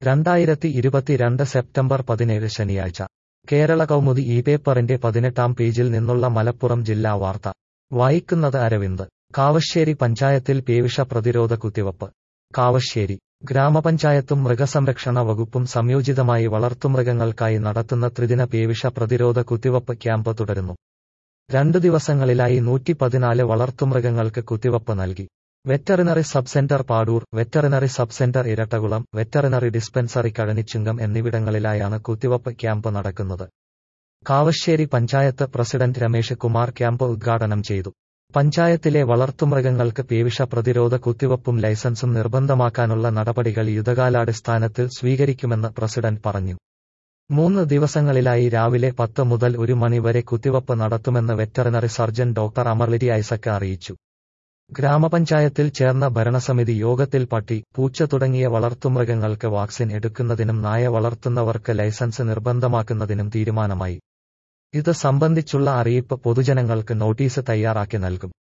രണ്ടായിരത്തി ഇരുപത്തിരണ്ട് സെപ്റ്റംബർ പതിനേഴ് ശനിയാഴ്ച കേരള കൗമുദി ഈ പേപ്പറിന്റെ പതിനെട്ടാം പേജിൽ നിന്നുള്ള മലപ്പുറം ജില്ലാ വാർത്ത വായിക്കുന്നത് അരവിന്ദ് കാവശ്ശേരി പഞ്ചായത്തിൽ പേവിഷ പ്രതിരോധ കുത്തിവപ്പ് കാവശ്ശേരി ഗ്രാമപഞ്ചായത്തും മൃഗസംരക്ഷണ വകുപ്പും സംയോജിതമായി വളർത്തുമൃഗങ്ങൾക്കായി നടത്തുന്ന ത്രിദിന പേവിഷ പ്രതിരോധ കുത്തിവപ്പ് ക്യാമ്പ് തുടരുന്നു രണ്ടു ദിവസങ്ങളിലായി നൂറ്റി പതിനാല് വളർത്തുമൃഗങ്ങൾക്ക് കുത്തിവപ്പ് നൽകി veterinary sub centre Padoor veterinary sub centre Irattakulam veterinary dispensary Kazhanichungam എന്നിവിടങ്ങളിലായാണ് കുത്തിവപ്പ് ക്യാമ്പ് നടക്കുന്നത് കാവശ്ശേരി പഞ്ചായത്ത് പ്രസിഡന്റ് രമേശ് കുമാർ ക്യാമ്പ് ഉദ്ഘാടനം ചെയ്തു പഞ്ചായത്തിലെ വളർത്തുമൃഗങ്ങൾക്ക് പേവിഷ പ്രതിരോധ കുത്തിവപ്പും ലൈസൻസും നിർബന്ധമാക്കാനുള്ള നടപടികൾ യുദ്ധകാലാടിസ്ഥാനത്തിൽ സ്വീകരിക്കുമെന്ന് പ്രസിഡന്റ് പറഞ്ഞു മൂന്ന് ദിവസങ്ങളിലായി രാവിലെ പത്ത് മുതൽ ഒരു മണി വരെ കുത്തിവപ്പ് നടത്തുമെന്ന് വെറ്ററിനറി സർജൻ ഡോക്ടർ അമർലിറ്റി ഐസക്ക് അറിയിച്ചു ഗ്രാമപഞ്ചായത്തിൽ ചേർന്ന ഭരണസമിതി യോഗത്തിൽ പട്ടി പൂച്ച തുടങ്ങിയ വളർത്തുമൃഗങ്ങൾക്ക് വാക്സിൻ എടുക്കുന്നതിനും നായ വളർത്തുന്നവർക്ക് ലൈസൻസ് നിർബന്ധമാക്കുന്നതിനും തീരുമാനമായി ഇത് സംബന്ധിച്ചുള്ള അറിയിപ്പ് പൊതുജനങ്ങൾക്ക് നോട്ടീസ് തയ്യാറാക്കി നൽകും